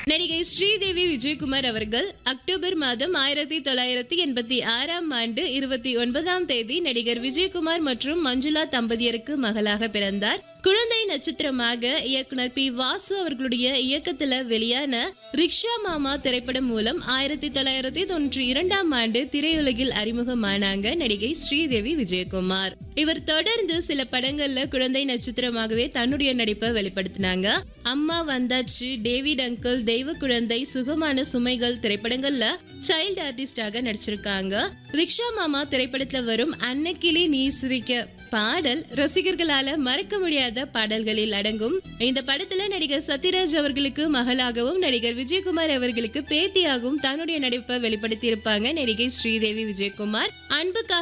நடிகை ஸ்ரீதேவி விஜயகுமார் அவர்கள் அக்டோபர் மாதம் ஆயிரத்தி தொள்ளாயிரத்தி எண்பத்தி ஆறாம் ஆண்டு இருபத்தி ஒன்பதாம் தேதி நடிகர் விஜயகுமார் மற்றும் மஞ்சுளா தம்பதியருக்கு மகளாக பிறந்தார் குழந்தை நட்சத்திரமாக இயக்குனர் பி வாசு அவர்களுடைய இயக்கத்துல வெளியான ரிக்ஷா மாமா திரைப்படம் மூலம் ஆயிரத்தி தொள்ளாயிரத்தி தொண்ணூற்றி இரண்டாம் ஆண்டு திரையுலகில் அறிமுகமானாங்க நடிகை ஸ்ரீதேவி விஜயகுமார் இவர் தொடர்ந்து சில படங்கள்ல குழந்தை நட்சத்திரமாகவே தன்னுடைய நடிப்பை வெளிப்படுத்தினாங்க அம்மா வந்தாச்சு டேவிட் அங்கிள் தெய்வ குழந்தை சுகமான சுமைகள் திரைப்படங்கள்ல சைல்டு ஆர்டிஸ்டாக நடிச்சிருக்காங்க ரிக்ஷா மாமா திரைப்படத்துல வரும் அன்னக்கிளி நீ சிரிக்க பாடல் ரசிகர்களால மறக்க முடியாத பாடல்களில் அடங்கும் இந்த படத்துல நடிகர் சத்யராஜ் அவர்களுக்கு மகளாகவும் நடிகர் விஜயகுமார் அவர்களுக்கு பேத்தியாகவும் தன்னுடைய நடிப்பை வெளிப்படுத்தி இருப்பாங்க நடிகை ஸ்ரீதேவி விஜயகுமார் அன்புக்காக